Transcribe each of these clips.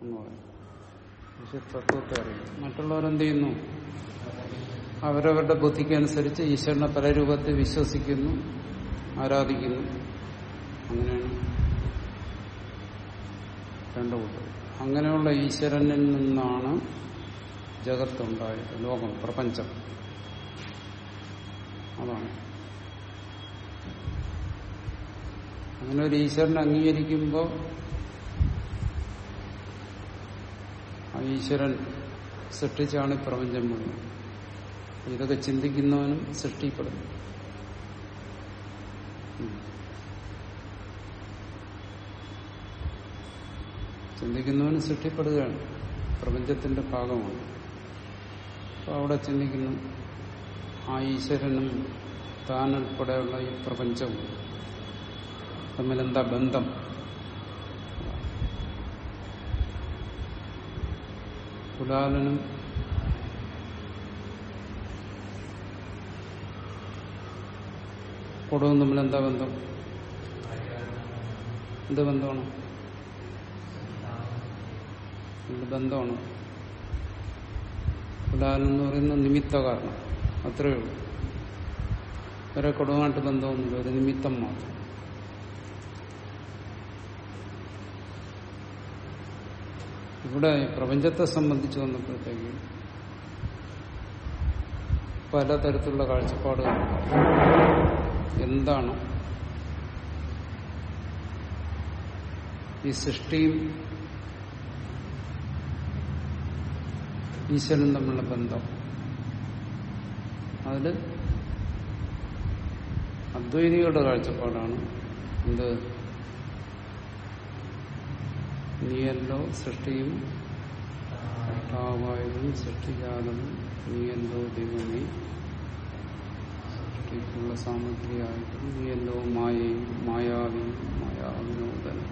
എന്ന് പറയും ഈശ്വര തത്വത്തെ അറിയും മറ്റുള്ളവരെന്ത് ചെയ്യുന്നു അവരവരുടെ ബുദ്ധിക്കനുസരിച്ച് ഈശ്വരനെ പല രൂപത്തിൽ വിശ്വസിക്കുന്നു ആരാധിക്കുന്നു അങ്ങനെയാണ് രണ്ടു കൂട്ടർ അങ്ങനെയുള്ള ഈശ്വരനിൽ നിന്നാണ് ജഗത്തുണ്ടായത് ലോകം പ്രപഞ്ചം അതാണ് അങ്ങനെ ഒരു ഈശ്വരനെ അംഗീകരിക്കുമ്പോൾ ആ ഈശ്വരൻ സൃഷ്ടിച്ചാണ് ഈ പ്രപഞ്ചം മുഴുവൻ ഇതൊക്കെ ചിന്തിക്കുന്നവനും സൃഷ്ടിപ്പെടുന്നു ഉം. ചിന്തിക്കുന്നവനും സൃഷ്ടിപ്പെടുകയാണ് പ്രപഞ്ചത്തിന്റെ ഭാഗമാണ് അപ്പൊ അവിടെ ചിന്തിക്കുന്നു ആ ഈശ്വരനും താൻ ഉൾപ്പെടെയുള്ള ഈ പ്രപഞ്ചവും തമ്മിലെന്താ ബന്ധം കുലാലനും കുടവും തമ്മിൽ എന്താ ബന്ധം എന്ത് ബന്ധമാണ് എന്ത് ബന്ധമാണ് കുലാലൻ എന്ന് പറയുന്ന നിമിത്ത കാരണം അത്രയേ ഉള്ളൂ വേറെ കുടവുമായിട്ട് ബന്ധമൊന്നുമില്ല ഒരു നിമിത്തം മാത്രം ഇവിടെ പ്രപഞ്ചത്തെ സംബന്ധിച്ച് വന്നപ്പോഴത്തേക്ക് പലതരത്തിലുള്ള കാഴ്ചപ്പാടുകൾ എന്താണ് ഈ സൃഷ്ടിയും ഈശ്വരനും തമ്മിലുള്ള ബന്ധം അതിൽ അദ്വൈതികളുടെ കാഴ്ചപ്പാടാണ് എന്ത് നീയല്ലോ സൃഷ്ടിയും സൃഷ്ടാവായതും സൃഷ്ടിജാതവും നീയല്ലോ ദൈവമേ സൃഷ്ടിക്കുള്ള സാമഗ്രിയായിട്ടും നീയല്ലോ മായയും മായാവിയും മായാവിനോദനും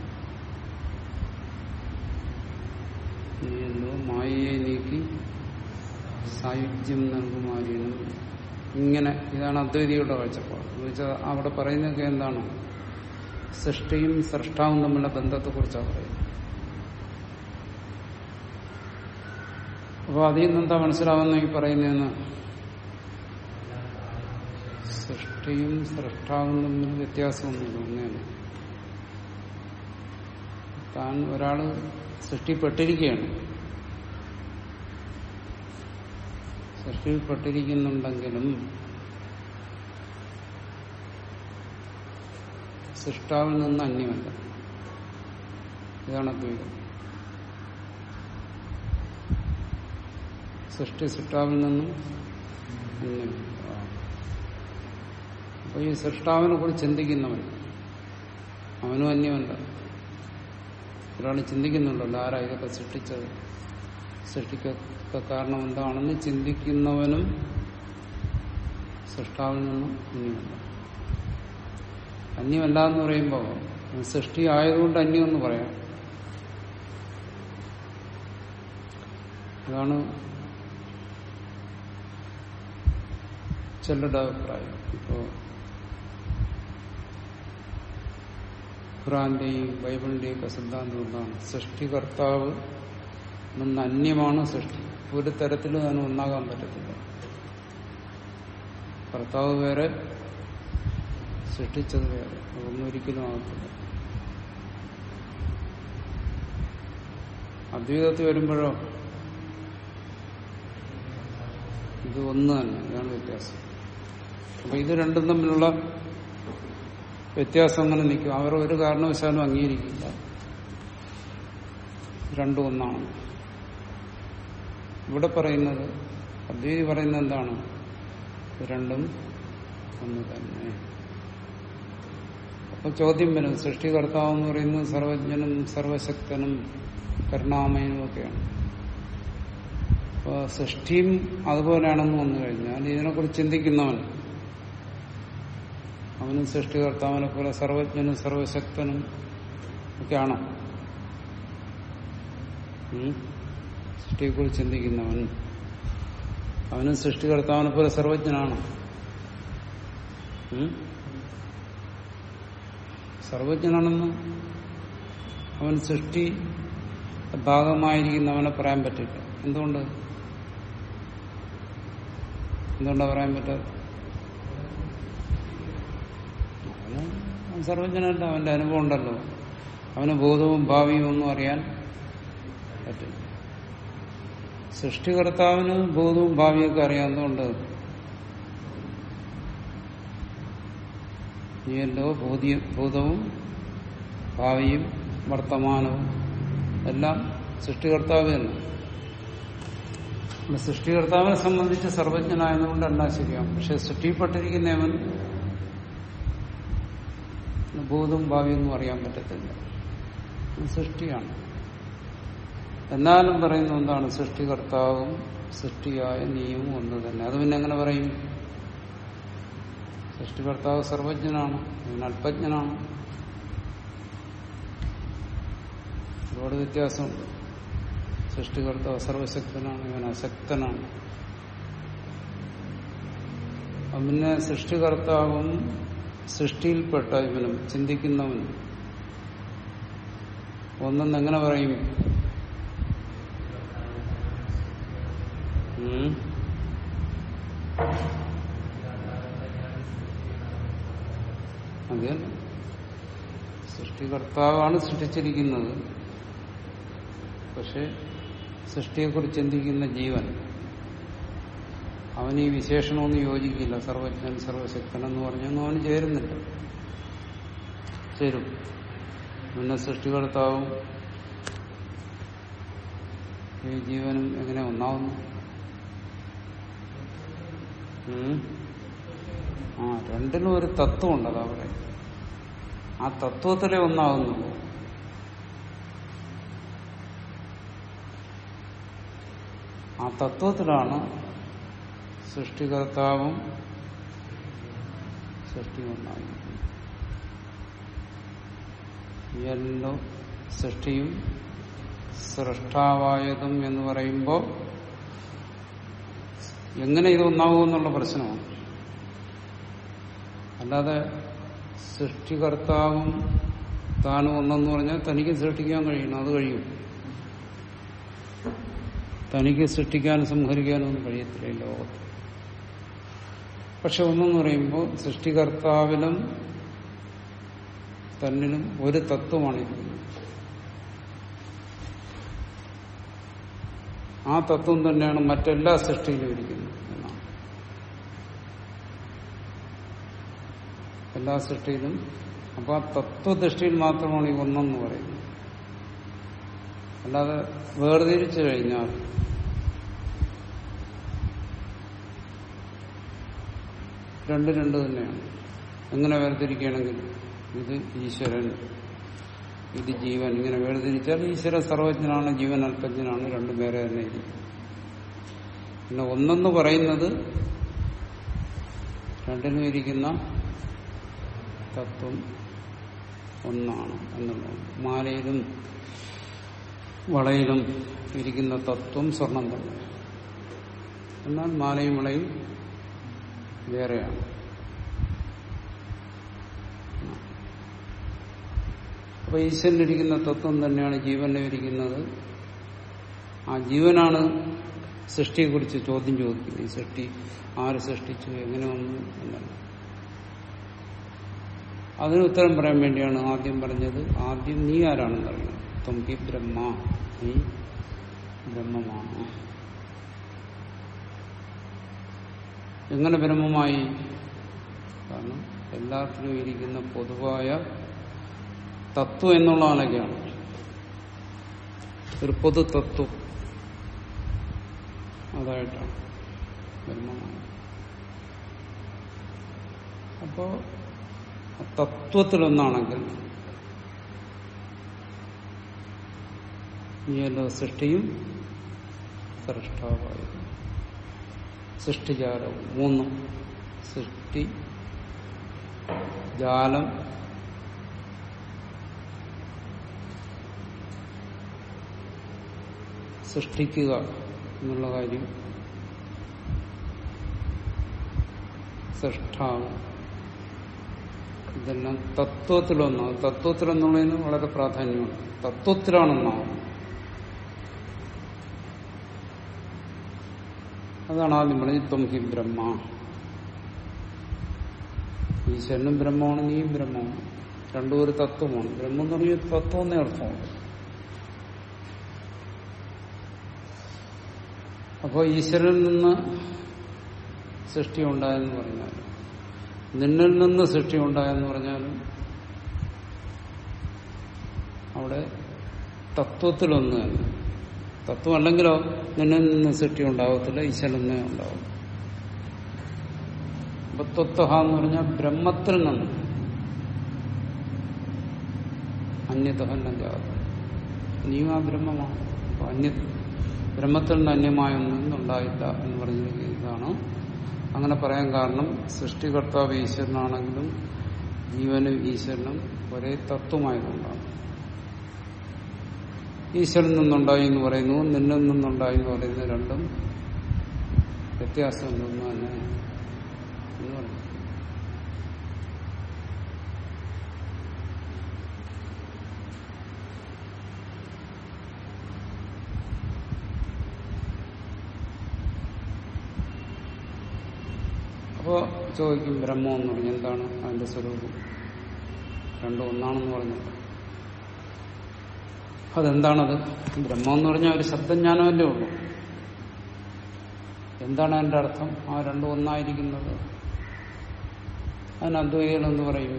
നീയല്ലോ മായയെ നീക്കി സായുജ്യം നൽകുമാരിനും ഇങ്ങനെ ഇതാണ് അദ്വൈതികളുടെ കാഴ്ചപ്പാട് എന്ന് വെച്ചാൽ അവിടെ പറയുന്നതൊക്കെ എന്താണ് സൃഷ്ടിയും സൃഷ്ടാവും തമ്മിലുള്ള ബന്ധത്തെക്കുറിച്ചാണ് പറയുന്നത് അപ്പൊ അതിൽ നിന്ന് എന്താ മനസ്സിലാവുന്ന ഈ പറയുന്നതെന്ന് സൃഷ്ടിയും സൃഷ്ടാവും തമ്മിൽ വ്യത്യാസമൊന്നുമില്ല ഒന്നേനെ താൻ ഒരാള് സൃഷ്ടിപ്പെട്ടിരിക്കുകയാണ് സൃഷ്ടിപ്പെട്ടിരിക്കുന്നുണ്ടെങ്കിലും സൃഷ്ടാവിൽ നിന്ന് അന്യമല്ല ഇതാണ് അദ്വൈതം സൃഷ്ടി സൃഷ്ടാവിൽ നിന്നും അന്യമല്ല അപ്പൊ ഈ സൃഷ്ടാവിനെ കുറിച്ച് ചിന്തിക്കുന്നവൻ അവനും അന്യമല്ല ഒരാൾ ചിന്തിക്കുന്നുണ്ടല്ലോ ആരാ ഇതൊക്കെ സൃഷ്ടിച്ചത് സൃഷ്ടിക്കൊക്കെ കാരണം എന്താണെന്ന് ചിന്തിക്കുന്നവനും സൃഷ്ടാവിൽ നിന്നും അന്യമല്ല അന്യമല്ല എന്ന് പറയുമ്പോൾ സൃഷ്ടി ആയതുകൊണ്ട് അന്യമെന്ന് പറയാം അതാണ് ചിലരുടെ അഭിപ്രായം ഇപ്പോ ഖുറാന്റെയും ബൈബിളിന്റെയും ഒക്കെ സിദ്ധാന്തം എന്താണ് സൃഷ്ടികർത്താവ് നിന്ന് അന്യമാണ് സൃഷ്ടി ഒരു തരത്തിലും അതിന് ഒന്നാകാൻ പറ്റത്തില്ല കർത്താവ് വേറെ സൃഷ്ടിച്ചത് വേറെ അതൊന്നും ഒരിക്കലും ആകത്തില്ല അദ്വൈതത്തിൽ വരുമ്പോഴോ ഇത് ഒന്ന് തന്നെ ഇതാണ് വ്യത്യാസം അപ്പൊ ഇത് രണ്ടും തമ്മിലുള്ള വ്യത്യാസം അങ്ങനെ നിൽക്കും അവർ ഒരു കാരണവശാലും അംഗീകരിക്കില്ല രണ്ടും ഒന്നാണ് ഇവിടെ പറയുന്നത് അദ്വൈതി പറയുന്നത് എന്താണ് ഇത് രണ്ടും ഒന്ന് തന്നെ അപ്പൊ ചോദ്യം വരും സൃഷ്ടികർത്താവ് എന്ന് പറയുന്നത് സർവജ്ഞനും സർവശക്തനും കരുണാമയനും ഒക്കെയാണ് അപ്പൊ സൃഷ്ടിയും അതുപോലെയാണെന്ന് വന്നു കഴിഞ്ഞാൽ ഇതിനെക്കുറിച്ച് ചിന്തിക്കുന്നവൻ അവനും സൃഷ്ടികർത്താവിനെ പോലെ സർവജ്ഞനും സർവശക്തനും ഒക്കെയാണോ ഉം? സൃഷ്ടിയെക്കുറിച്ച് ചിന്തിക്കുന്നവൻ അവനും സൃഷ്ടികർത്താവിനെ പോലെ സർവജ്ഞനാണ് ഉം? സർവജ്ഞനാണെന്ന് അവൻ സൃഷ്ടി ഭാഗമായിരിക്കുന്നവനെ പറയാൻ പറ്റില്ല എന്തുകൊണ്ട് എന്തുകൊണ്ടാ പറയാൻ പറ്റാത്ത അവന് അവൻ സർവജ്ഞനല്ല അവന്റെ അനുഭവം ഉണ്ടല്ലോ അവന് ഭൂതവും ഭാവിയും ഒന്നും അറിയാൻ പറ്റില്ല സൃഷ്ടികർത്താവിന് ഭൂതവും ഭാവിയൊക്കെ അറിയാവുന്നതുകൊണ്ട് നീയല്ലോ ഭൂതി ഭൂതവും ഭാവിയും വർത്തമാനവും എല്ലാം സൃഷ്ടികർത്താവ് തന്നെ ഇവിടെ സൃഷ്ടികർത്താവിനെ സംബന്ധിച്ച് സർവജ്ഞനായതുകൊണ്ടല്ല ശരിയാവും പക്ഷെ സൃഷ്ടിപ്പെട്ടിരിക്കുന്നവൻ ഭൂതവും ഭാവിയൊന്നും അറിയാൻ പറ്റത്തില്ല ഇത് സൃഷ്ടിയാണ് എന്നാലും പറയുന്ന എന്താണ് സൃഷ്ടികർത്താവും സൃഷ്ടിയായ നീയും ഒന്ന് തന്നെ അത് പിന്നെ എങ്ങനെ പറയും സൃഷ്ടികർത്താവ് സർവജ്ഞനാണ് ഇവൻ അല്പജ്ഞനാണ് ഒരുപാട് വ്യത്യാസമുണ്ട് സൃഷ്ടികർത്താവ് സർവശക്തനാണ് ഇവൻ അശക്തനാണ് അപ്പൊ പിന്നെ സൃഷ്ടികർത്താവും സൃഷ്ടിയിൽപ്പെട്ട ഇവനും ചിന്തിക്കുന്നവനും ഒന്നെന്ന് എങ്ങനെ പറയും ഉം? അതെ സൃഷ്ടികർത്താവാണ് സൃഷ്ടിച്ചിരിക്കുന്നത് പക്ഷെ സൃഷ്ടിയെക്കുറിച്ച് ചിന്തിക്കുന്ന ജീവൻ അവന് ഈ വിശേഷണമൊന്നും യോജിക്കില്ല സർവജ്ഞൻ സർവശക്തൻ എന്ന് പറഞ്ഞൊന്നും അവന് ചേരുന്നില്ല ചേരും പിന്നെ സൃഷ്ടികർത്താവും ഈ ജീവനും എങ്ങനെ ഒന്നാവുന്നു ഉം? ആ രണ്ടിലും ഒരു തത്വമുണ്ട് അതാ പറയാം ആ തത്വത്തിലെ ഒന്നാകുന്നുള്ളൂ ആ തത്വത്തിലാണ് സൃഷ്ടികർത്താവും സൃഷ്ടി ഒന്നായിരിക്കുന്നത് എല്ലോ സൃഷ്ടിയും സൃഷ്ടാവായതും എന്ന് പറയുമ്പോൾ എങ്ങനെ ഇത് ഒന്നാവുമെന്നുള്ള പ്രശ്നമാണ് അല്ലാതെ സൃഷ്ടികർത്താവും താനും ഒന്നെന്ന് പറഞ്ഞാൽ തനിക്ക് സൃഷ്ടിക്കാൻ കഴിയണം അത് കഴിയും തനിക്ക് സൃഷ്ടിക്കാനും സംഹരിക്കാനും ഒന്നും കഴിയത്തില്ല ഈ ലോകത്ത് പക്ഷെ ഒന്നെന്ന് പറയുമ്പോൾ സൃഷ്ടികർത്താവിലും തന്നിലും ഒരു തത്വമാണിരിക്കുന്നത് ആ തത്വം തന്നെയാണ് മറ്റെല്ലാ സൃഷ്ടിയിലും ഇരിക്കുന്നത് എന്നാണ് എല്ലാ സൃഷ്ടിയിലും അപ്പൊ ആ തത്വദൃഷ്ടിയിൽ മാത്രമാണ് ഈ ഒന്നെന്ന് പറയുന്നത് അല്ലാതെ വേർതിരിച്ചു കഴിഞ്ഞാൽ രണ്ട് രണ്ട് തന്നെയാണ് എങ്ങനെ വേർതിരിക്കുകയാണെങ്കിൽ ഇത് ഈശ്വരൻ ഇത് ജീവൻ ഇങ്ങനെ വേർതിരിച്ചാൽ ഈശ്വര സർവജ്ഞനാണ് ജീവൻ അല്പജ്ഞനാണ് രണ്ടും വേറെ തന്നെ ഇരിക്കും പിന്നെ ഒന്നെന്ന് പറയുന്നത് രണ്ടിനും ഇരിക്കുന്ന തത്വം ഒന്നാണ് എന്നുള്ളത് മാലയിലും വളയിലും ഇരിക്കുന്ന തത്വം സ്വർണം തന്നെ എന്നാൽ മാലയും വളയും വേറെയാണ് അപ്പൊ ഈശ്വരനിരിക്കുന്ന തത്വം തന്നെയാണ് ജീവനിലിരിക്കുന്നത് ആ ജീവനാണ് സൃഷ്ടിയെക്കുറിച്ച് ചോദ്യം ചോദിക്കുന്നത് ഈ സൃഷ്ടി ആര് സൃഷ്ടിച്ചു എങ്ങനെ വന്നു എന്നല്ല അതിന് ഉത്തരം പറയാൻ വേണ്ടിയാണ് ആദ്യം പറഞ്ഞത് ആദ്യം നീ ആരാണെന്ന് അറിയണം തൊമ്പി ബ്രഹ്മ നീ ബ്രഹ്മമാണ് എങ്ങനെ ബ്രഹ്മമായി കാരണം എല്ലാത്തിലും ഇരിക്കുന്ന പൊതുവായ തത്വം എന്നുള്ളതാണൊക്കെയാണ് ഒരു പൊതു തത്വം അതായിട്ടാണ് ബ്രഹ്മമാണ് അപ്പോ തത്വത്തിലൊന്നാണെങ്കിൽ നീയല്ലോ സൃഷ്ടിയും സൃഷ്ടാവായും സൃഷ്ടിജാലവും മൂന്നും സൃഷ്ടി ജാലം സൃഷ്ടിക്കുക എന്നുള്ള കാര്യം സൃഷ്ടാവ് ഇതെല്ലാം തത്വത്തിലൊന്നാണ് തത്വത്തിലെന്നുള്ളതിന് വളരെ പ്രാധാന്യമാണ് തത്വത്തിലാണെന്നാവും അതാണ് ആദ്യം പറഞ്ഞത് ത്വം ഹി ബ്രഹ്മ ഈശ്വരനും ബ്രഹ്മമാണ് നീയും ബ്രഹ്മമാണ് രണ്ടും ഒരു തത്വമാണ് ബ്രഹ്മം എന്ന് പറഞ്ഞാൽ തത്വം എന്നേ അർത്ഥമുണ്ട് അപ്പോൾ ഈശ്വരനിൽ നിന്ന് സൃഷ്ടി ഉണ്ടായെന്ന് പറഞ്ഞാലും നിന്നിൽ നിന്ന് സൃഷ്ടി ഉണ്ടായെന്ന് പറഞ്ഞാലും അവിടെ തത്വത്തിലൊന്ന് തന്നെ തത്വം അല്ലെങ്കിലോ നിന്നിൽ നിന്ന് സൃഷ്ടി ഉണ്ടാകത്തില്ല ഈശ്വരനെ ഉണ്ടാവും അപ്പൊ തത്വഹ എന്ന് പറഞ്ഞാൽ ബ്രഹ്മത്തിൽ നിന്ന് അന്യതഹന്നം ജാതം നീയും ആ ബ്രഹ്മമാണ് അപ്പൊ അന്യ ബ്രഹ്മത്തിൽ നിന്ന് അന്യമായ ഒന്നുണ്ടായില്ല എന്ന് പറഞ്ഞിരിക്കുന്നത് ഇതാണ് അങ്ങനെ പറയാൻ കാരണം സൃഷ്ടികർത്താവ് ഈശ്വരനാണെങ്കിലും ജീവനും ഈശ്വരനും ഒരേ തത്വമായതുകൊണ്ടാണ് ഈശ്വരൻ നിന്നുണ്ടായി എന്ന് പറയുന്നു നിന്നിൽ നിന്നുണ്ടായി എന്ന് പറയുന്നത് രണ്ടും വ്യത്യാസമൊന്നും തന്നെ എന്ന് പറയും അപ്പോ ചോദിക്കും ബ്രഹ്മം എന്ന് പറഞ്ഞാൽ എന്താണ് അതിന്റെ സ്വരൂപം രണ്ടും ഒന്നാണെന്ന് പറഞ്ഞിട്ട് അതെന്താണത് ബ്രഹ്മം എന്ന് പറഞ്ഞാൽ ഒരു ശബ്ദജ്ഞാനമല്ലേ ഉള്ളൂ എന്താണ് അതിന്റെ അർത്ഥം ആ രണ്ടും ഒന്നായിരിക്കുന്നത് അതിന് അദ്വൈതം പറയും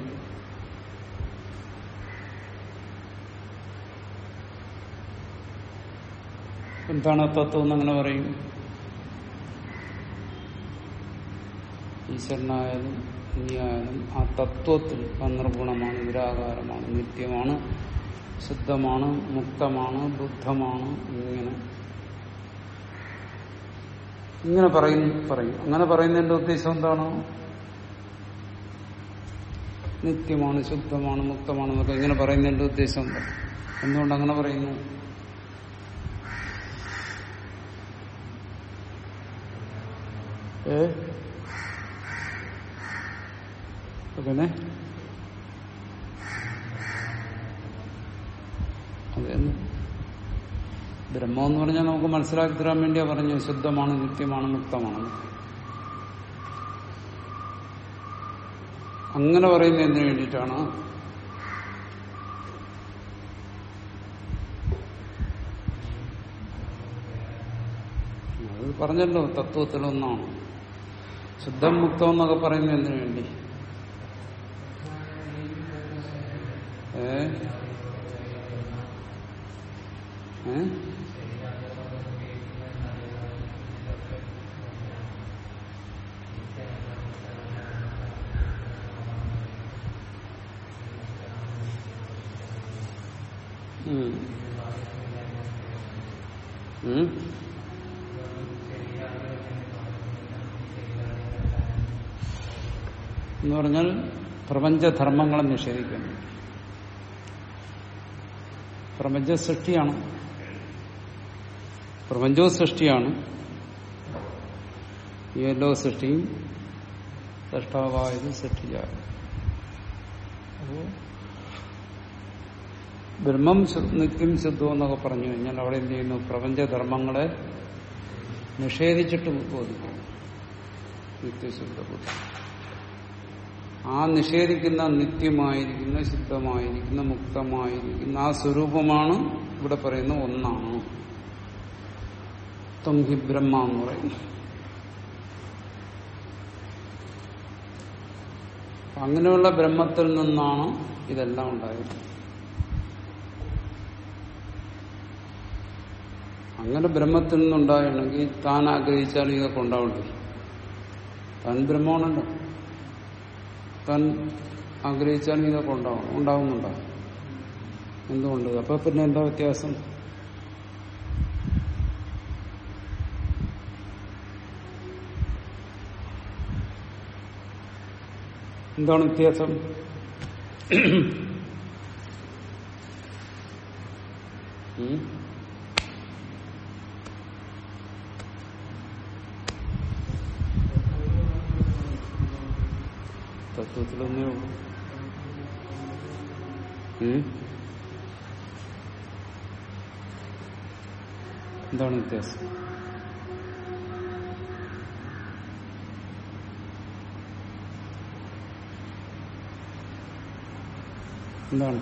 എന്താണ് തത്വം എന്നങ്ങനെ പറയും ഈശ്വരനായാലും നീയായാലും ആ തത്വത്തിൽ നിർഗുണമാണ് നിരാകാരമാണ് നിത്യമാണ് ശുദ്ധമാണ് മുക്തമാണ് ബുദ്ധമാണ് ഇങ്ങനെ ഇങ്ങനെ പറയും പറയും അങ്ങനെ പറയുന്നതിന്റെ ഉദ്ദേശം എന്താണ് നിത്യമാണ് ശുദ്ധമാണ് മുക്തമാണ് എന്നൊക്കെ ഇങ്ങനെ പറയുന്നതിന്റെ ഉദ്ദേശം എന്താ എന്തുകൊണ്ട് അങ്ങനെ പറയുന്നു ഏ പിന്നെ അതെന്ന് ബ്രഹ്മം എന്ന് പറഞ്ഞാൽ നമുക്ക് മനസ്സിലാക്കി തരാൻ വേണ്ടിയാ പറഞ്ഞു ശുദ്ധമാണ് നിത്യമാണ് മുക്തമാണ് അങ്ങനെ പറയുന്നതിന് വേണ്ടിയിട്ടാണ് അത് പറഞ്ഞല്ലോ തത്വത്തിലൊന്നാണ് ശുദ്ധം മുക്തം എന്നൊക്കെ പറയുന്നതിന് വേണ്ടി ഏ ഏ ഉം. ഉം. എന്ന് പറഞ്ഞാൽ പ്രപഞ്ചധർമ്മങ്ങളെ നിഷേധിക്കുന്നു പ്രപഞ്ച സൃഷ്ടിയാണ് പ്രപഞ്ചവും സൃഷ്ടിയാണ് ഈ എല്ലാ സൃഷ്ടിയും സൃഷ്ടാവായത് സൃഷ്ടിച്ചാണ് അപ്പോ ബ്രഹ്മം ശു- നിത്യം ശുദ്ധം എന്നൊക്കെ പറഞ്ഞു കഴിഞ്ഞാൽ അവിടെ എന്ത് ചെയ്യുന്നു പ്രപഞ്ചധർമ്മങ്ങളെ നിഷേധിച്ചിട്ട് ബോധിക്കും നിത്യശുദ്ധ ബുദ്ധി ആ നിഷേധിക്കുന്ന നിത്യമായിരിക്കുന്ന ശുദ്ധമായിരിക്കുന്ന മുക്തമായിരിക്കുന്ന ആ സ്വരൂപമാണ് ഇവിടെ പറയുന്ന ഒന്നാണ് ത്വം ഹി ബ്രഹ്മ എന്ന് പറയുന്നു അങ്ങനെയുള്ള ബ്രഹ്മത്തിൽ നിന്നാണ് ഇതെല്ലാം ഉണ്ടായത് അങ്ങനെ ബ്രഹ്മത്തിൽ നിന്നുണ്ടാകണമെങ്കിൽ താൻ ആഗ്രഹിച്ചാൽ ഇതൊക്കെ ഉണ്ടാവണ്ടേ താൻ ബ്രഹ്മമാണല്ലോ താൻ ആഗ്രഹിച്ചാൽ ഇതൊക്കെ ഉണ്ടാവണം ഉണ്ടാവുന്നുണ്ടോ എന്തുകൊണ്ട് അപ്പൊ പിന്നെ എന്താ വ്യത്യാസം എന്താണ് വ്യത്യാസം ഉം? തത്വത്തിലൊന്നേ ഉള്ളൂ ഉം? എന്താണ് വ്യത്യാസം എന്താണ്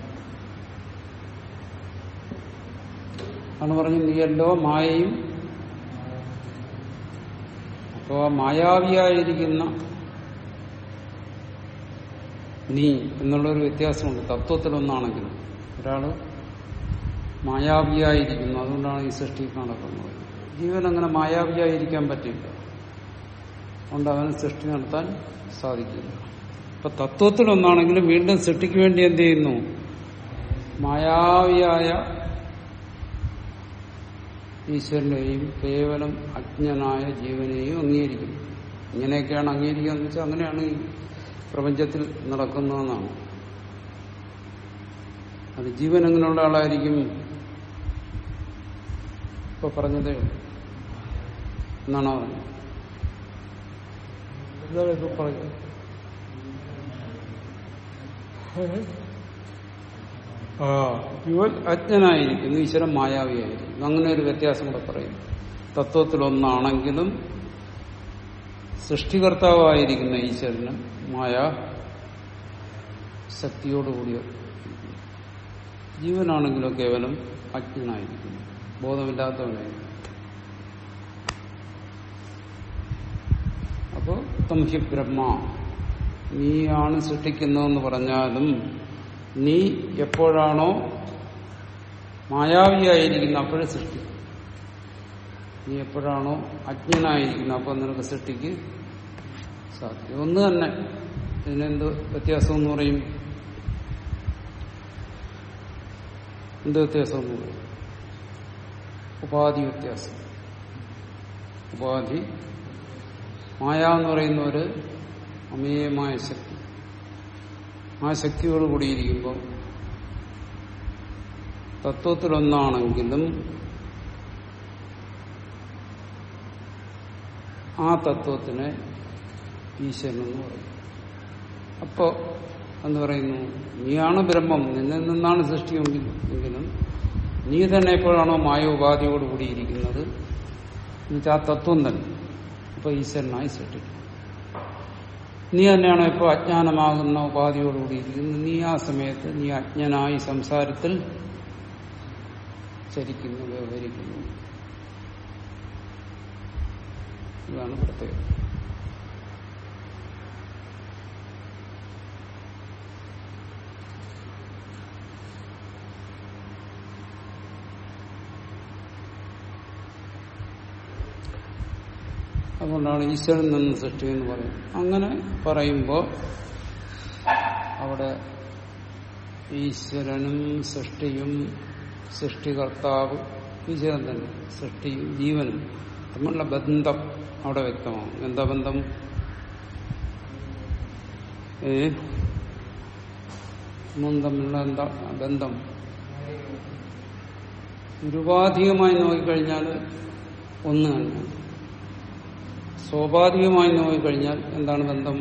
ആണ് പറഞ്ഞു നീയല്ലോ മായയും അപ്പോ ആ മായാവിയായിരിക്കുന്ന നീ എന്നുള്ളൊരു വ്യത്യാസമുണ്ട് തത്വത്തിലൊന്നാണെങ്കിലും ഒരാള് മായാവിയായിരിക്കുന്നു അതുകൊണ്ടാണ് ഈ സൃഷ്ടി നടക്കുന്നത് ജീവൻ അങ്ങനെ മായാവിയായിരിക്കാൻ പറ്റില്ല അതുകൊണ്ട് അവന് സൃഷ്ടി നടത്താൻ സാധിക്കില്ല ഇപ്പൊ തത്വത്തിലൊന്നാണെങ്കിലും വീണ്ടും സൃഷ്ടിക്ക് വേണ്ടി എന്ത് ചെയ്യുന്നു മായാവിയായ ഈശ്വരനെയും കേവലം അജ്ഞനായ ജീവനെയും അംഗീകരിക്കുന്നു ഇങ്ങനെയൊക്കെയാണ് അംഗീകരിക്കുക എന്ന് വെച്ചാൽ അങ്ങനെയാണ് ഈ പ്രപഞ്ചത്തിൽ നടക്കുന്നതെന്നാണ് അത് ജീവൻ എങ്ങനെയുള്ള ആളായിരിക്കും ഇപ്പൊ പറഞ്ഞതേ ഉള്ളൂ എന്നാണോ പറഞ്ഞത് എന്താണ് ഇപ്പൊ പറഞ്ഞത് ആ ഇവൻ അജ്ഞനായിരിക്കുന്നു ഈശ്വരൻ മായാവിയായിരിക്കുന്നു അങ്ങനെ ഒരു വ്യത്യാസം കൂടെ പറയും തത്വത്തിലൊന്നാണെങ്കിലും സൃഷ്ടികർത്താവായിരിക്കുന്ന ഈശ്വരന് മായ ശക്തിയോടുകൂടിയ ജീവനാണെങ്കിലും കേവലം അജ്ഞനായിരിക്കുന്നു ബോധമില്ലാത്തവനായിരിക്കും അപ്പോ തംഹി ബ്രഹ്മ നീയാണ് സൃഷ്ടിക്കുന്നതെന്ന് പറഞ്ഞാലും നീ എപ്പോഴാണോ മായാവിയായിരിക്കുന്ന അപ്പോഴും സൃഷ്ടി നീ എപ്പോഴാണോ അജ്ഞനായിരിക്കുന്നത് അപ്പോൾ നിനക്ക് സൃഷ്ടിക്ക് സാധിക്കും ഒന്ന് തന്നെ ഇതിനെന്ത് വ്യത്യാസം എന്ന് പറയും എന്ത് വ്യത്യാസം എന്ന് പറയും ഉപാധി വ്യത്യാസം ഉപാധി മായ എന്ന് പറയുന്ന ഒരു അമേയമായ ശക്തി ആ ശക്തിയോട് കൂടിയിരിക്കുമ്പോൾ തത്വത്തിലൊന്നാണെങ്കിലും ആ തത്വത്തിനെ ഈശ്വരൻ എന്ന് പറയും അപ്പോ എന്ന് പറയുന്നു നീയാണ് ബ്രഹ്മം നിന്നിൽ നിന്നാണ് സൃഷ്ടിയെങ്കിൽ എങ്കിലും നീ തന്നെ എപ്പോഴാണോ മായ ഉപാധിയോട് കൂടിയിരിക്കുന്നത് എന്നുവെച്ചാൽ ആ തത്വം തന്നെ അപ്പൊ ഈശ്വരനായി സൃഷ്ടിക്കും നീ തന്നെയാണോ ഇപ്പോൾ അജ്ഞാനമാകുന്ന ഉപാധിയോടുകൂടിയിരിക്കുന്നത് നീ ആ സമയത്ത് നീ അജ്ഞനായി സംസാരത്തിൽ ചരിക്കുന്നു വ്യവഹരിക്കുന്നു ഇതാണ് പ്രത്യേകത അതുകൊണ്ടാണ് ഈശ്വരൻ നിന്ന് സൃഷ്ടി എന്ന് പറയുന്നത് അങ്ങനെ പറയുമ്പോൾ അവിടെ ഈശ്വരനും സൃഷ്ടിയും സൃഷ്ടികർത്താവ് ഈശ്വരൻ തന്നെ സൃഷ്ടിയും ജീവനും തമ്മിലുള്ള ബന്ധം അവിടെ വ്യക്തമാവും എന്താ ബന്ധം ഏ മൂന്നും തമ്മിലുള്ള എന്താ ബന്ധം നിരുപാധികമായി നോക്കിക്കഴിഞ്ഞാൽ ഒന്ന് തന്നെയാണ് സ്വാഭാവികമായി നോക്കിക്കഴിഞ്ഞാൽ എന്താണ് ബന്ധം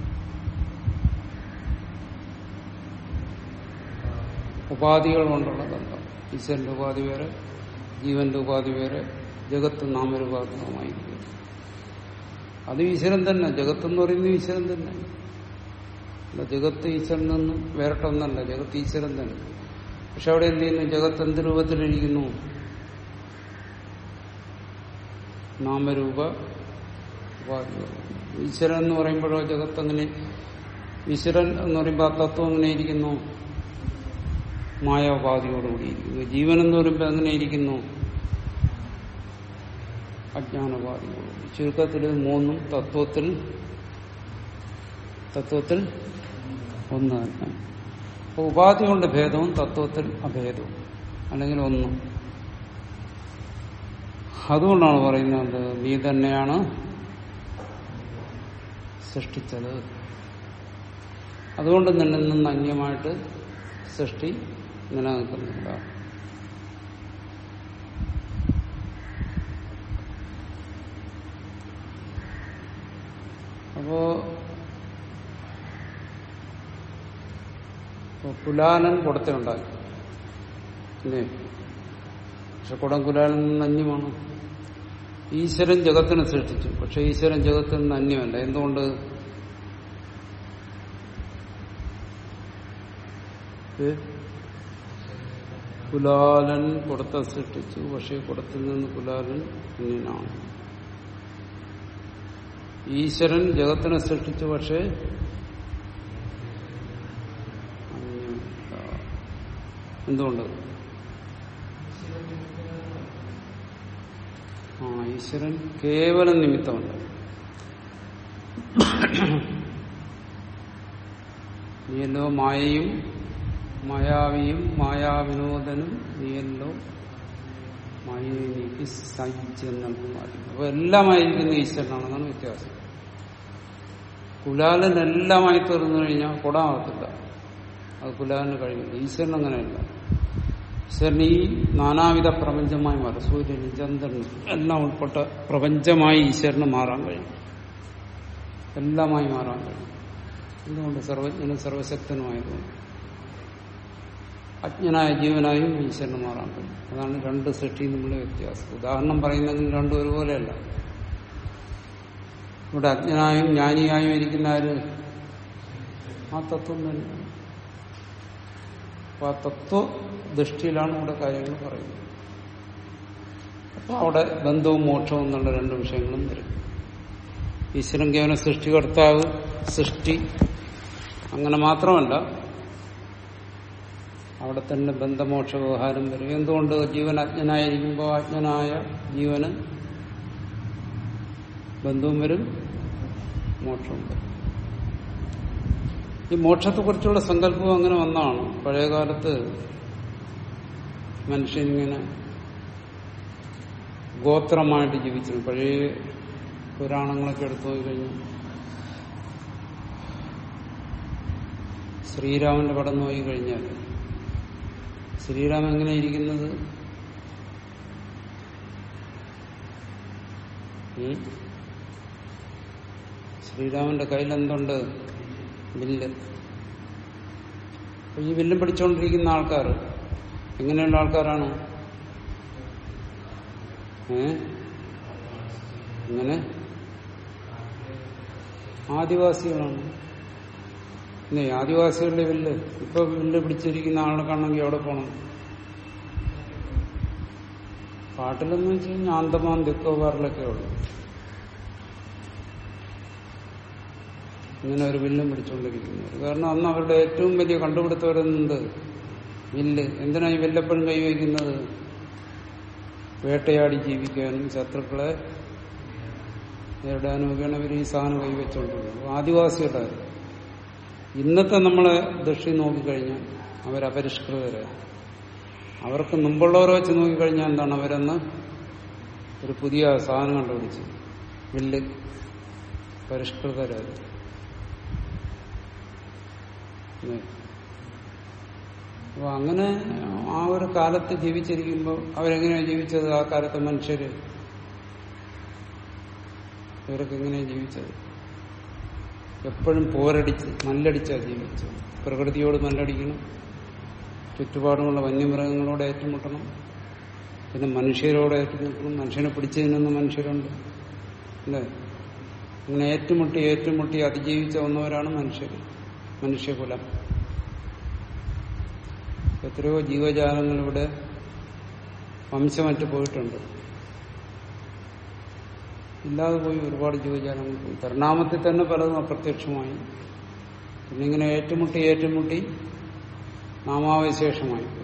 ഉപാധികൾ കൊണ്ടുള്ള ബന്ധം ഈശ്വരന്റെ ഉപാധി വേറെ ജീവന്റെ ഉപാധി വേറെ ജഗത്ത് നാമരൂപാത്മകമായിരിക്കും അത് ഈശ്വരൻ തന്നെ ജഗത്ത് എന്ന് പറയുന്നത് ഈശ്വരൻ തന്നെ അല്ല ജഗത്ത് ഈശ്വരൻ നിന്നും വേറിട്ടൊന്നല്ല ജഗത്ത് ഈശ്വരൻ തന്നെ പക്ഷെ അവിടെ എന്ത് ചെയ്യുന്നു ജഗത്ത് എന്ത് രൂപത്തിലിരിക്കുന്നു നാമരൂപ ഉപാധികൾ ഈശ്വരൻ എന്ന് പറയുമ്പോഴോ ജഗത്ത് അങ്ങനെ ഈശ്വരൻ എന്ന് പറയുമ്പോൾ ആ തത്വം എങ്ങനെ ഇരിക്കുന്നു മായ ഉപാധിയോടുകൂടിയിരിക്കുന്നു ജീവൻ എന്ന് പറയുമ്പോൾ എങ്ങനെ ഇരിക്കുന്നു അജ്ഞാനോപാധിയോടുകൂടി ചുരുക്കത്തിൽ ഇത് മൂന്നും തത്വത്തിൽ തത്വത്തിൽ ഒന്ന് തന്നെ അപ്പൊ ഉപാധി കൊണ്ട് ഭേദവും തത്വത്തിൽ അഭേദവും അല്ലെങ്കിൽ ഒന്നും അതുകൊണ്ടാണ് പറയുന്നത് നീ തന്നെയാണ് സൃഷ്ടിച്ചത് അതുകൊണ്ട് നിന്നിൽ നിന്ന് അന്യമായിട്ട് സൃഷ്ടി നിലനിൽക്കുന്നില്ല അപ്പോ കുലാലൻ കുടത്തെ ഉണ്ടാക്കി അല്ലേ പക്ഷെ കുടം കുലാലിൽ നിന്ന് അന്യമാണ് ഈശ്വരൻ ജഗത്തിനെ സൃഷ്ടിച്ചു പക്ഷെ ഈശ്വരൻ ജഗത്തിൽ നിന്ന് അന്യമല്ല എന്തുകൊണ്ട് ഏ? കുലാലൻ കുടത്തെ സൃഷ്ടിച്ചു പക്ഷെ കുടത്തിൽ നിന്ന് കുലാലൻ അന്യനാണ് ഈശ്വരൻ ജഗത്തിനെ സൃഷ്ടിച്ചു പക്ഷേ അന്യനല്ല. എന്തുകൊണ്ട് ആ ഈശ്വരൻ കേവലം നിമിത്തമല്ല നീയല്ലോ മായയും മായാവിയും മായാവിനോദനും നീയല്ലോ മായയെ നീക്കി സഹിച്ച് നൽകുമാറി അപ്പൊ എല്ലാമായിരിക്കുന്ന ഈശ്വരനാണെന്നാണ് വ്യത്യാസം കുലാലൻ എല്ലാമായി തീർന്നു കഴിഞ്ഞാൽ കുടാകത്തില്ല അത് കുലാലിന് കഴിയില്ല ഈശ്വരൻ അങ്ങനെയല്ല ഈശ്വരൻ ഈ നാനാവിധ പ്രപഞ്ചമായി മാറും സൂര്യനും ചന്ദ്രനും എല്ലാം ഉൾപ്പെട്ട പ്രപഞ്ചമായി ഈശ്വരന് മാറാൻ കഴിയും എല്ലാമായി മാറാൻ കഴിയും എന്തുകൊണ്ട് സർവജ്ഞനും സർവശക്തനുമായതുകൊണ്ട് അജ്ഞനായ ജീവനായും ഈശ്വരന് മാറാൻ കഴിയും അതാണ് രണ്ട് സൃഷ്ടിയും തമ്മിലെ വ്യത്യാസം ഉദാഹരണം പറയുന്നെങ്കിൽ രണ്ടും ഒരുപോലെയല്ല ഇവിടെ അജ്ഞനായും ജ്ഞാനിയായും ഇരിക്കുന്ന ആര് ആ തത്വം തന്നെ അപ്പൊ ആ തത്വ ദൃഷ്ടിയിലാണ് ഇവിടെ കാര്യങ്ങൾ പറയുന്നത് അപ്പൊ അവിടെ ബന്ധവും മോക്ഷവും എന്നുള്ള രണ്ട് വിഷയങ്ങളും വരും ഈശ്വരൻ കേവലം സൃഷ്ടികർത്താവ് സൃഷ്ടി അങ്ങനെ മാത്രമല്ല അവിടെ തന്നെ ബന്ധമോക്ഷ വ്യവഹാരം വരും എന്തുകൊണ്ട് ജീവൻ അജ്ഞനായിരിക്കുമ്പോൾ അജ്ഞനായ ജീവന് ബന്ധവും വരും മോക്ഷവും വരും ഈ മോക്ഷത്തെക്കുറിച്ചുള്ള സങ്കല്പം അങ്ങനെ വന്നതാണ് പഴയകാലത്ത് മനുഷ്യനിങ്ങനെ ഗോത്രമായിട്ട് ജീവിച്ചിരുന്നു പഴയ പുരാണങ്ങളൊക്കെ എടുത്തു പോയി കഴിഞ്ഞു ശ്രീരാമന്റെ പടം നോക്കി കഴിഞ്ഞാൽ ശ്രീരാമൻ എങ്ങനെ ഇരിക്കുന്നത് ഉം? ശ്രീരാമന്റെ കയ്യിൽ എന്തുണ്ട് വില്ല് അപ്പൊ ഈ വില്ലും പിടിച്ചുകൊണ്ടിരിക്കുന്ന ആൾക്കാർ എങ്ങനെയുള്ള ആൾക്കാരാണ് ഏ അങ്ങനെ ആദിവാസികളാണ് പിന്നെ ആദിവാസികളുടെ വില്ല് ഇപ്പൊ വില്ല് പിടിച്ചിരിക്കുന്ന ആളെ കാണണമെങ്കിൽ എവിടെ പോകണം കാട്ടിലെന്ന് വെച്ച് കഴിഞ്ഞാൽ ആന്തമാൻ നിക്കോബാറിലൊക്കെ ഉള്ളു ഇങ്ങനെ ഒരു വില്ലും പിടിച്ചുകൊണ്ടിരിക്കുന്നത് കാരണം അന്ന് അവരുടെ ഏറ്റവും വലിയ കണ്ടുപിടുത്തം വരുന്നത് വില്ല് എന്തിനായി വില്ലെപ്പോഴും കൈവയ്ക്കുന്നത് വേട്ടയാടി ജീവിക്കാനും ശത്രുക്കളെ നേരിടാനും ഒക്കെയാണ് ഇവർ ഈ സാധനം കൈവച്ചുകൊണ്ടിരുന്നത് ആദിവാസികളുടെ ഇന്നത്തെ നമ്മളെ ദൃഷ്ടി നോക്കിക്കഴിഞ്ഞാൽ അവരപരിഷ്കൃതരാണ് അവർക്ക് മുമ്പുള്ളവരെ വെച്ച് നോക്കിക്കഴിഞ്ഞാൽ എന്താണ് അവരെന്ന് ഒരു പുതിയ സാധനം കണ്ടുപിടിച്ചു വില്ല് പരിഷ്കൃതരായി അല്ലേ? അപ്പൊ അങ്ങനെ ആ ഒരു കാലത്ത് ജീവിച്ചിരിക്കുമ്പോൾ അവരെങ്ങനെയാണ് ജീവിച്ചത് ആ കാലത്തെ മനുഷ്യര് ഇവരൊക്കെ എങ്ങനെയാണ് ജീവിച്ചത് എപ്പോഴും പോരടിച്ച് മല്ലടിച്ചാ ജീവിച്ചത് പ്രകൃതിയോട് മല്ലടിക്കണം ചുറ്റുപാടുമുള്ള വന്യമൃഗങ്ങളോട് ഏറ്റുമുട്ടണം പിന്നെ മനുഷ്യരോട് ഏറ്റുമുട്ടണം മനുഷ്യനെ പിടിച്ചതിനൊന്ന് മനുഷ്യരുണ്ട് അല്ലേ അങ്ങനെ ഏറ്റുമുട്ടി ഏറ്റുമുട്ടി അതിജീവിച്ച വന്നവരാണ് മനുഷ്യർ മനുഷ്യകുലം എത്രയോ ജീവജാലങ്ങൾ ഇവിടെ വംശമറ്റ് പോയിട്ടുണ്ട് ഇല്ലാതെ പോയി ഒരുപാട് ജീവജാലങ്ങൾ പോയി പരിണാമത്തിൽ തന്നെ പലതും അപ്രത്യക്ഷമായി പിന്നെ ഇങ്ങനെ ഏറ്റുമുട്ടി ഏറ്റുമുട്ടി നാമാവശേഷമായി പോയി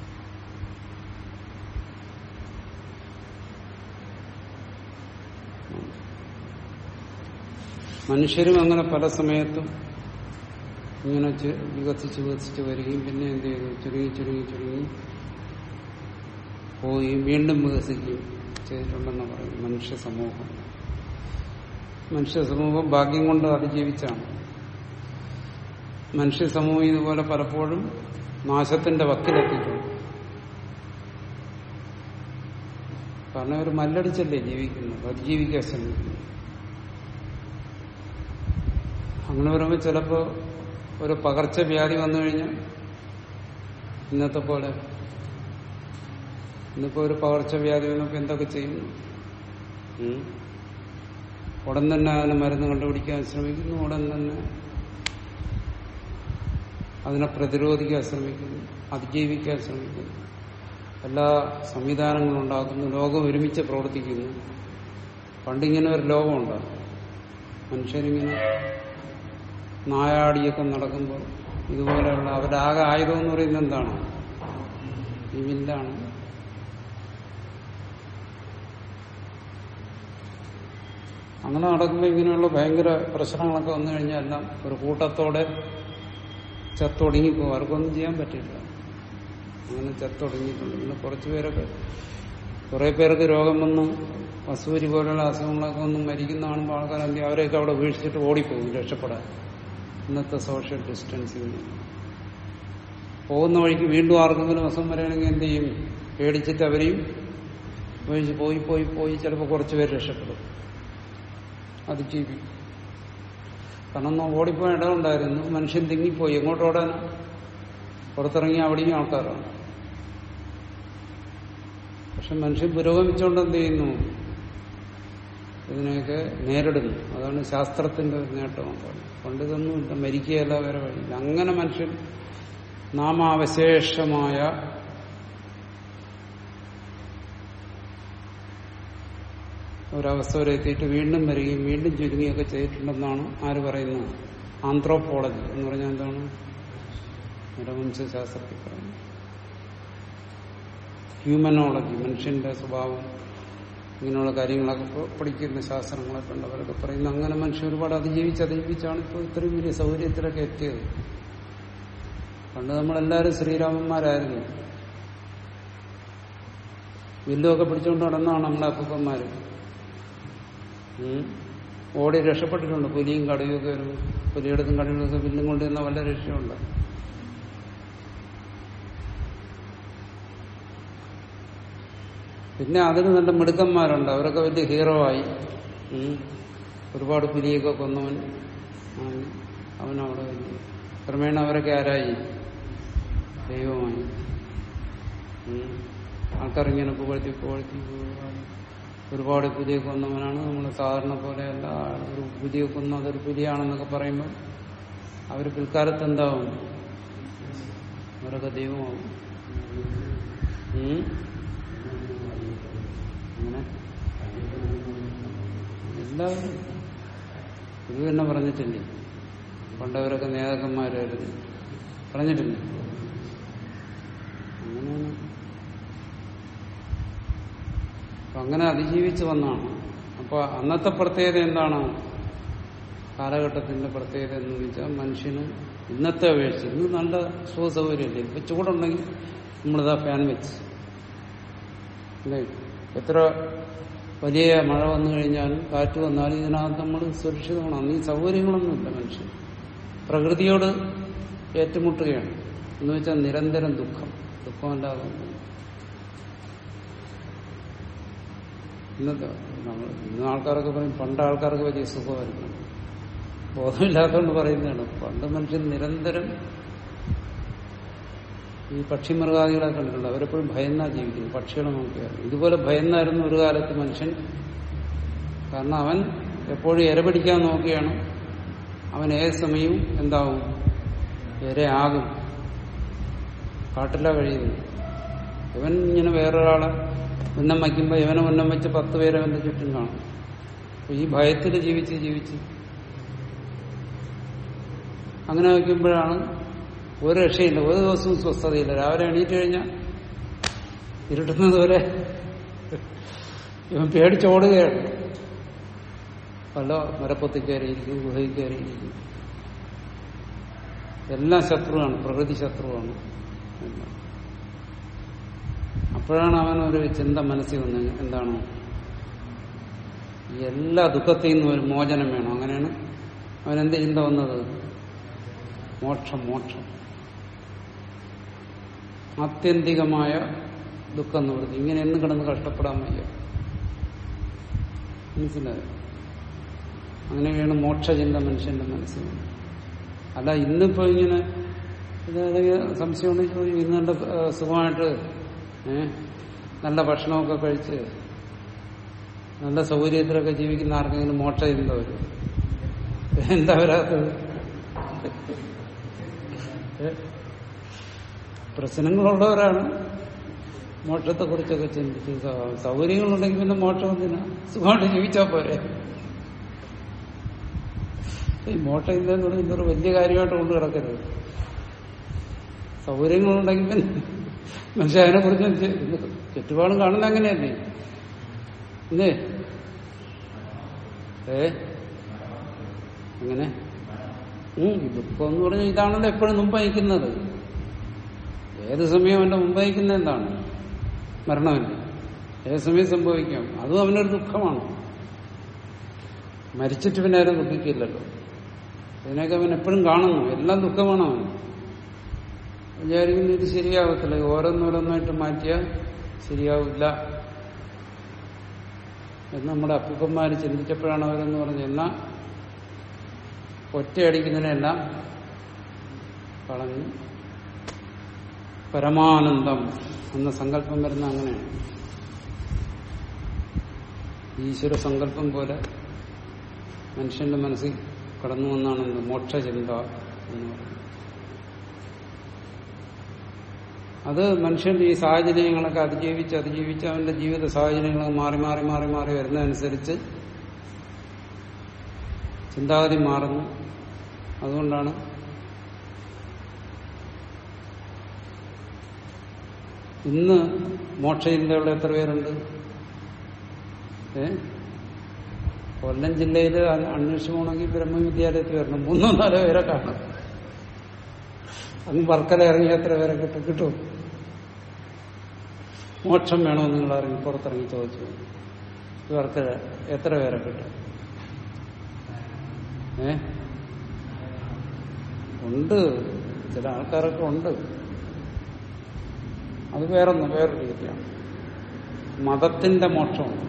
മനുഷ്യരും അങ്ങനെ പല സമയത്തും ഇങ്ങനെ ചു- വികസിച്ച് വികസിച്ച് വരികയും പിന്നെ എന്ത് ചെയ്തു ചുരുങ്ങി ചുരുങ്ങി ചുരുങ്ങി പോവുകയും വീണ്ടും വികസിക്കുകയും ചെയ്തിട്ടുണ്ടെന്ന് പറയും മനുഷ്യ സമൂഹം മനുഷ്യ സമൂഹം ഭാഗ്യം കൊണ്ട് അതിജീവിച്ചാണ് മനുഷ്യ സമൂഹം ഇതുപോലെ പലപ്പോഴും നാശത്തിന്റെ വക്കിലെത്തിയിട്ടുണ്ട് കാരണം അവർ മല്ലടിച്ചല്ലേ ജീവിക്കുന്നത് അതിജീവിക്കാൻ ശ്രമിക്കുന്നു അങ്ങനെ വരുമ്പോൾ ചിലപ്പോ ഒരു പകർച്ചവ്യാധി വന്നു കഴിഞ്ഞാൽ ഇന്നത്തെ പോലെ ഇന്നിപ്പോ ഒരു പകർച്ചവ്യാധി വന്നപ്പോ എന്തൊക്കെ ചെയ്യുന്നു ഉം? ഉടൻ തന്നെ അതിന് മരുന്ന് കണ്ടുപിടിക്കാൻ ശ്രമിക്കുന്നു ഉടൻ തന്നെ അതിനെ പ്രതിരോധിക്കാൻ ശ്രമിക്കുന്നു അതിജീവിക്കാൻ ശ്രമിക്കുന്നു എല്ലാ സംവിധാനങ്ങളും ഉണ്ടാക്കുന്നു ലോകം ഒരുമിച്ച് പ്രവർത്തിക്കുന്നു പണ്ടിങ്ങനെ ഒരു ലോകമുണ്ട് മനുഷ്യരിങ്ങനെ നായാടിയൊക്കെ നടക്കുമ്പോൾ ഇതുപോലെയുള്ള അവരുടെ ആകെ ആയുധം എന്ന് പറയുന്നത് എന്താണ് ഈ വില്ലാണ് അങ്ങനെ നടക്കുമ്പോൾ ഇങ്ങനെയുള്ള ഭയങ്കര പ്രശ്നങ്ങളൊക്കെ വന്നു കഴിഞ്ഞാൽ എല്ലാം ഒരു കൂട്ടത്തോടെ ചത്തൊടുങ്ങിപ്പോകും ആർക്കൊന്നും ചെയ്യാൻ പറ്റില്ല അങ്ങനെ ചത്തൊടുങ്ങിയിട്ടുണ്ട് പിന്നെ കുറച്ചു പേരൊക്കെ കുറെ പേർക്ക് രോഗം വന്ന് വസൂരി പോലുള്ള അസുഖങ്ങളൊക്കെ ഒന്നും മരിക്കുന്ന കാണുമ്പോൾ ആൾക്കാർ എന്ത് ചെയ്യും? അവരെയൊക്കെ അവിടെ വീഴ്ചിട്ട് ഓടിപ്പോകും രക്ഷപ്പെടാൻ ഇന്നത്തെ സോഷ്യൽ ഡിസ്റ്റൻസിങ് പോകുന്ന വഴിക്ക് വീണ്ടും ആർക്കെങ്കിലും അസുഖം വരികയാണെങ്കിൽ എന്ത് ചെയ്യും പേടിച്ചിട്ട് അവരെയും വീഴ്ച പോയി പോയി പോയി ചിലപ്പോൾ കുറച്ച് പേര് രക്ഷപ്പെടും അത് ജീവിക്കും കാരണം ഒന്ന് ഓടിപ്പോയ ഇടമുണ്ടായിരുന്നു മനുഷ്യൻ തിങ്ങിപ്പോയി എങ്ങോട്ട് ഓടാൻ പുറത്തിറങ്ങി അവിടെയും ആൾക്കാരാണ് പക്ഷെ മനുഷ്യൻ പുരോഗമിച്ചുകൊണ്ട് എന്ത് ചെയ്യുന്നു ഇതിനെയൊക്കെ നേരിടുന്നു അതാണ് ശാസ്ത്രത്തിന്റെ ഒരു നേട്ടം പണ്ട് ഇതൊന്നുമില്ല മരിക്കുകയല്ല വേറെ വഴിയില്ല അങ്ങനെ മനുഷ്യൻ നാമാവശേഷമായ ഒരവസ്ഥ വരെ എത്തിയിട്ട് വീണ്ടും വരികയും വീണ്ടും ചുരുങ്ങുകയൊക്കെ ചെയ്തിട്ടുണ്ടെന്നാണ് ആര് പറയുന്നത് ആന്ത്രോപോളജി എന്ന് പറഞ്ഞാൽ എന്താണ് നരവംശാസ്ത്രത്തിൽ പറയുന്നത് ഹ്യൂമനോളജി മനുഷ്യന്റെ സ്വഭാവം ഇങ്ങനെയുള്ള കാര്യങ്ങളൊക്കെ പ- പഠിക്കുന്ന ശാസ്ത്രങ്ങളൊക്കെ ഉണ്ട് അവരൊക്കെ പറയുന്ന അങ്ങനെ മനുഷ്യൻ ഒരുപാട് അതിജീവിച്ച് അതിജീവിച്ചാണ് ഇപ്പോൾ ഇത്രയും വലിയ സൗകര്യത്തിലൊക്കെ എത്തിയത് പണ്ട് നമ്മളെല്ലാവരും ശ്രീരാമന്മാരായിരുന്നു വില്ലുമൊക്കെ പിടിച്ചുകൊണ്ട് നടന്നതാണ് നമ്മളെ അപ്പൂപ്പന്മാര് ഉം. ഓടി രക്ഷപ്പെട്ടിട്ടുണ്ട് പുലിയും കടയും ഒക്കെ ഒരു പുലിയെടുത്തും കടയിലൊക്കെ വില്ലും കൊണ്ട് ചെന്ന വല്ല രക്ഷയുണ്ട് പിന്നെ അതിന് നല്ല മിടുക്കന്മാരുണ്ട് അവരൊക്കെ വലിയ ഹീറോ ആയി ഉം. ഒരുപാട് പുലിയൊക്കെ കൊന്നവൻ ആണ്. അവനവിടെ വലിയ ക്രമേണ അവരൊക്കെ ആരായി ദൈവമായി ഉം. ആൾക്കാരിങ്ങനെ പുകഴ്ത്തി പുകഴ്ത്തി പുകഴ്ത്തി ഒരുപാട് പുലിയെ കൊന്നവനാണ് നമ്മൾ സാധാരണ പോലെയല്ല ഒരു പുലിയെ കൊന്ന അതൊരു പുലിയാണെന്നൊക്കെ പറയുമ്പോൾ അവർ പിൽക്കാലത്ത് എന്താവും അവരൊക്കെ ദൈവമാവും ഉം. അങ്ങനെ എല്ലാവരും ഇത് തന്നെ പറഞ്ഞിട്ടില്ലേ പണ്ടവരൊക്കെ നേതാക്കന്മാരായിരുന്നു പറഞ്ഞിട്ടില്ലേ അങ്ങനെയാണ് അപ്പൊ അങ്ങനെ അതിജീവിച്ച് വന്നാണ് അപ്പൊ അന്നത്തെ പ്രത്യേകത എന്താണ് കാലഘട്ടത്തിന്റെ പ്രത്യേകത എന്ന് വെച്ചാൽ മനുഷ്യന് ഇന്നത്തെ അപേക്ഷിച്ച് ഇന്ന് നല്ല സുഖസൗകര്യമില്ല ഇപ്പൊ ചൂടുണ്ടെങ്കിൽ നമ്മളിതാ ഫാൻ വെച്ച് അല്ലേ എത്ര വലിയ മഴ വന്നു കഴിഞ്ഞാലും കാറ്റ് വന്നാലും ഇതിനകത്ത് നമ്മൾ സുരക്ഷിതമാണ് അന്ന് ഈ സൗകര്യങ്ങളൊന്നുമില്ല മനുഷ്യൻ പ്രകൃതിയോട് ഏറ്റുമുട്ടുകയാണ് എന്ന് വെച്ചാൽ നിരന്തരം ദുഃഖം ദുഃഖമല്ലാതെ ഒന്നുമില്ല. ഇന്നത്തെ നമ്മൾ ഇന്ന് ആൾക്കാരൊക്കെ പറയും പണ്ട് ആൾക്കാർക്ക് വലിയ സുഖമായിരുന്നു ബോധമില്ലാത്തതുകൊണ്ട് പറയുന്നതാണ് പണ്ട് മനുഷ്യൻ നിരന്തരം ഈ പക്ഷിമൃഗാദികളെ കണ്ടിട്ടുണ്ട് അവരെപ്പോഴും ഭയന്നാ ജീവിക്കുന്നു പക്ഷികളെ നോക്കിയാൽ ഇതുപോലെ ഭയന്നായിരുന്നു ഒരു കാലത്ത് മനുഷ്യൻ കാരണം അവൻ എപ്പോഴും ഇര പിടിക്കാൻ നോക്കിയാണ് അവൻ ഏത് സമയവും എന്താവും ഇരയാകും കാട്ടില്ല കഴിയുന്നു ഇവൻ ഇങ്ങനെ വേറൊരാളെ ഉന്നം വയ്ക്കുമ്പോൾ ഇവനെ ഉന്നം വെച്ച് പത്ത് പേര് അവന്റെ ചുറ്റും കാണും അപ്പൊ ഈ ഭയത്തിൽ ജീവിച്ച് ജീവിച്ച് അങ്ങനെ വയ്ക്കുമ്പോഴാണ് ഒരു രക്ഷയില്ല ഒരു ദിവസവും സ്വസ്ഥതയില്ല രാവിലെ എണീറ്റ് കഴിഞ്ഞാൽ ഇരുട്ടുന്നത് വരെ ഇവൻ പേടിച്ചോടുകയാണ് പല മരപ്പൊത്തി കയറിയിരിക്കും ഗുഹയിൽ കയറിയിരിക്കും എല്ലാം ശത്രുവാണ് പ്രകൃതി ശത്രുവാണ് എല്ലാം. അപ്പോഴാണ് അവൻ ഒരു ചിന്ത മനസ്സിൽ വന്നത് എന്താണ് ഈ എല്ലാ ദുഃഖത്തിൽ നിന്നും ഒരു മോചനം വേണം അങ്ങനെയാണ് അവൻ എന്ത് ചിന്ത വന്നത് മോക്ഷം മോക്ഷം ആത്യന്തികമായ ദുഃഖം നിവൃത്തി ഇങ്ങനെ എന്ന് കിടന്ന് കഷ്ടപ്പെടാൻ വയ്യ മനസ്സിലായോ അങ്ങനെയാണ് മോക്ഷചിന്ത മനുഷ്യന്റെ മനസ്സിൽ വന്നത്. അല്ല ഇന്നിപ്പോ ഇങ്ങനെ ഇതേതെങ്കിലും സംശയം ഉണ്ടെങ്കിൽ ചോദിക്കും ഇന്ന് നല്ല ആ, സുഖമായിട്ട് ഏ നല്ല ഭക്ഷണമൊക്കെ കഴിച്ച് നല്ല സൗകര്യത്തിലൊക്കെ ജീവിക്കുന്ന ആർക്കെങ്കിലും മോക്ഷചിന്ത വരും എന്താ വരാത്തത് ഏ? പ്രശ്നങ്ങളുള്ളവരാണ് മോക്ഷത്തെ കുറിച്ചൊക്കെ ചിന്തിച്ച് സ- സൗകര്യങ്ങളുണ്ടെങ്കിൽ പിന്നെ മോക്ഷം എന്തിനാ സുഖമായിട്ട് ജീവിച്ചാൽ പോരെ ഈ മോക്ഷം ഇല്ലെന്ന് പറയുന്നത് ഒരു വലിയ കാര്യമായിട്ട് കൊണ്ട് കിടക്കരുത് സൗകര്യങ്ങളുണ്ടെങ്കിൽ പിന്നെ മനുഷ്യ അതിനെ കുറിച്ച് ചുറ്റുപാടും കാണുന്നത് അങ്ങനെയല്ലേ ഇല്ലേ ഏ അങ്ങനെ ഉം, ദുഃഖം എന്ന് പറഞ്ഞാൽ ഇതാണല്ലോ എപ്പോഴും മുമ്പ് അയക്കുന്നത് ഏത് സമയം അവന്റെ മുമ്പ് അയക്കുന്നത് എന്താണ് മരണമല്ലേ ഏത് സമയം സംഭവിക്കാം അതും അവനൊരു ദുഃഖമാണ് മരിച്ചിട്ട് പിന്നെ ആരും ദുഃഖിക്കില്ലല്ലോ അതിനൊക്കെ അവൻ എപ്പോഴും കാണുന്നു എല്ലാം ദുഃഖമാണ് അവൻ വിചാരിക്കുന്നു ഇത് ശരിയാവത്തില്ല ഓരോന്നോരോന്നായിട്ട് മാറ്റിയാൽ ശരിയാവില്ല എന്ന് നമ്മുടെ അപ്പൂപ്പന്മാർ ചിന്തിച്ചപ്പോഴാണ് അവരെന്ന് പറഞ്ഞു എന്നാ ഒറ്റയടിക്കുന്നതിനെല്ലാം കളഞ്ഞു പരമാനന്ദം എന്ന സങ്കല്പം വരുന്ന അങ്ങനെയാണ് ഈശ്വര സങ്കല്പം പോലെ മനുഷ്യന്റെ മനസ്സിൽ കടന്നു വന്നാണ് എന്ത് മോക്ഷചിന്ത എന്ന് പറയുന്നത് അത് മനുഷ്യന്റെ ഈ സാഹചര്യങ്ങളൊക്കെ അതിജീവിച്ച് അതിജീവിച്ച് അവന്റെ ജീവിത സാഹചര്യങ്ങളൊക്കെ മാറി മാറി മാറി മാറി വരുന്നതനുസരിച്ച് ചിന്താഗതി മാറുന്നു അതുകൊണ്ടാണ് ഇന്ന് മോക്ഷചിന്തയുള്ള എത്ര പേരുണ്ട് ഏ കൊല്ലം ജില്ലയിൽ അന്വേഷിച്ച് പോകണമെങ്കിൽ ബ്രഹ്മവിദ്യാലയത്തിൽ വരണം മൂന്നോ നാലോ പേരെ കാണും അങ്ങ് വർക്കല ഇറങ്ങി എത്ര പേരെ കിട്ടും കിട്ടും മോക്ഷം വേണോ നിങ്ങൾ ഇറങ്ങി പുറത്തിറങ്ങി ചോദിച്ചു ഈ വർക്കല എത്ര പേരെ കിട്ടും ഏ ഉണ്ട് ചില ആൾക്കാരൊക്കെ ഉണ്ട് അത് വേറൊന്ന് വേറൊരു രീതിയാണ് മതത്തിന്റെ മോക്ഷമാണ്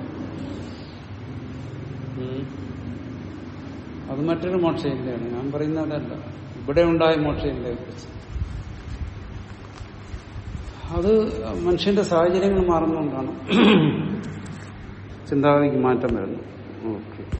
ഉം. അത് മറ്റൊരു മോക്ഷയില്ലാണ് ഞാൻ പറയുന്നതല്ല ഇവിടെ ഉണ്ടായ മോക്ഷയില്ലേ കുറിച്ച് അത് മനുഷ്യന്റെ സാഹചര്യങ്ങൾ മാറുന്നതുകൊണ്ടാണ് ചിന്താഗതിക്ക് മാറ്റം വരുന്നത് ഓക്കെ